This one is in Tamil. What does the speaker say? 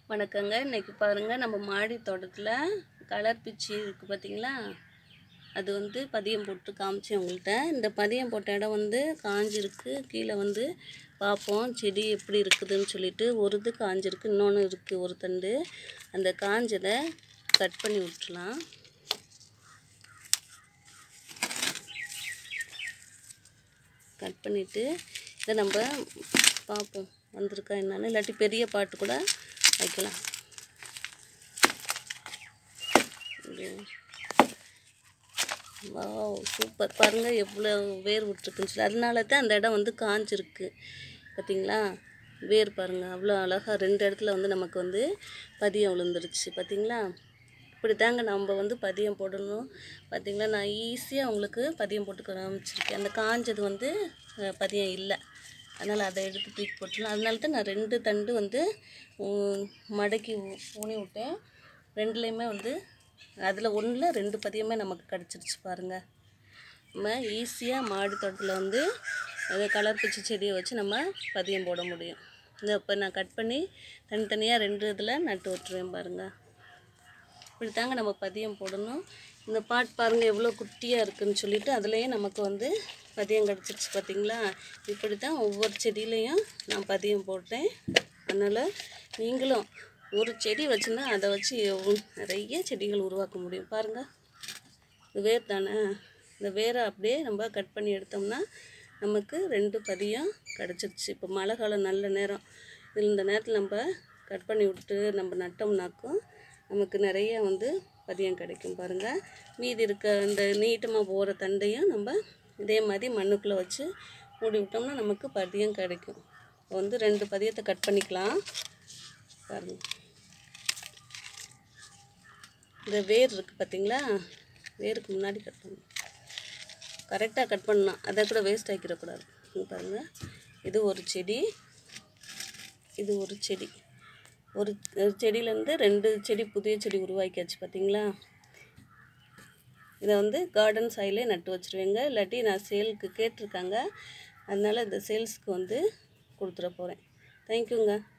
வணக்கங்க இன்னைக்கு பாருங்கள் நம்ம மாடி தோட்டத்தில் கலர் பிச்சி இருக்குது பார்த்தீங்களா அது வந்து பதியம் போட்டு காமிச்சேன் உங்கள்கிட்ட இந்த பதியம் போட்ட இடம் வந்து காஞ்சிருக்கு கீழே வந்து பார்ப்போம் செடி எப்படி இருக்குதுன்னு சொல்லிட்டு ஒரு இது காஞ்சிருக்கு இன்னொன்று இருக்குது ஒரு தண்டு அந்த காஞ்சதை கட் பண்ணி விட்டுலாம் கட் பண்ணிவிட்டு இதை நம்ம பார்ப்போம் வந்திருக்கா என்னன்னு இல்லாட்டி பெரிய பாட்டு கூட வைக்கலாம் வாவ் சூப்பர் பாருங்கள் எவ்வளோ வேர் விட்ருக்குன்னு சொல்லி அதனால தான் அந்த இடம் வந்து காஞ்சிருக்கு பார்த்தீங்களா வேர் பாருங்கள் அவ்வளோ அழகாக ரெண்டு இடத்துல வந்து நமக்கு வந்து பதியம் விழுந்துருச்சு பார்த்தீங்களா இப்படி தாங்க நம்ம வந்து பதியம் போடணும் பார்த்தீங்களா நான் ஈஸியாக உங்களுக்கு பதியம் போட்டு காமிச்சிருக்கேன் அந்த காஞ்சது வந்து அஹ், பதியம் இல்லை அதனால் அதை எடுத்து தூக்கி போட்டுடலாம் அதனால தான் நான் ரெண்டு தண்டு வந்து உம், மடக்கி ஊ- ஊனி விட்டேன் ரெண்டுலேயுமே வந்து அதில் ஒன்றில் ரெண்டு பதியமே நமக்கு கிடச்சிருச்சு பாருங்கள் நம்ம ஈஸியாக மாடி தோட்டத்தில் வந்து அது கலர் பிச்சி செடியை வச்சு நம்ம பதியம் போட முடியும் இந்த இப்போ நான் கட் பண்ணி தனித்தனியாக ரெண்டு இதில் நட்டு விட்டுருவேன் பாருங்கள் இப்படி தாங்க நம்ம பதியம் போடணும் இந்த பாட் பாருங்கள் எவ்வளோ குட்டியாக இருக்குன்னு சொல்லிட்டு அதுலேயே நமக்கு வந்து பதியம் கிடச்சிருச்சு பார்த்தீங்களா இப்படி தான் ஒவ்வொரு செடியிலையும் நான் பதியம் போட்டேன் அதனால் நீங்களும் ஒரு செடி வச்சுருந்தா அதை வச்சு எவ்வ- நிறைய செடிகள் உருவாக்க முடியும் பாருங்கள் இது வேர் தானே இந்த வேரை அப்படியே நம்ம கட் பண்ணி எடுத்தோம்னா நமக்கு ரெண்டு பதியம் கிடச்சிருச்சு இப்போ மழை காலம் நல்ல நேரம் இதில் இந்த நேரத்தில் நம்ம கட் பண்ணி விட்டு நம்ம நட்டோம்னாக்கும் நமக்கு நிறைய வந்து பதியம் கிடைக்கும் பாருங்கள் மீதி இருக்க இந்த நீட்டமாக போகிற தண்டையும் நம்ம இதே மாதிரி மண்ணுக்குள்ளே வச்சு மூடி விட்டோம்னா நமக்கு பதியம் கிடைக்கும் இப்போ வந்து ரெண்டு பதியத்தை கட் பண்ணிக்கலாம் பாருங்கள் இந்த வேர் இருக்குது பார்த்தீங்களா வேருக்கு முன்னாடி கட் பண்ணணும் கரெக்டாக கட் பண்ணலாம் அதை கூட வேஸ்ட் ஆக்கிடக்கூடாது இங்க பாருங்கள் இது ஒரு செடி இது ஒரு செடி ஒரு ஒரு செடியிலேருந்து ரெண்டு செடி புதிய செடி உருவாக்கியாச்சு பார்த்தீங்களா இதை வந்து கார்டன் சைடிலே நட்டு வச்சுருவேங்க இல்லாட்டி நான் சேலுக்கு கேட்டிருக்காங்க அதனால் இந்த சேல்ஸ்க்கு வந்து கொடுத்துட போகிறேன் தேங்க்யூங்க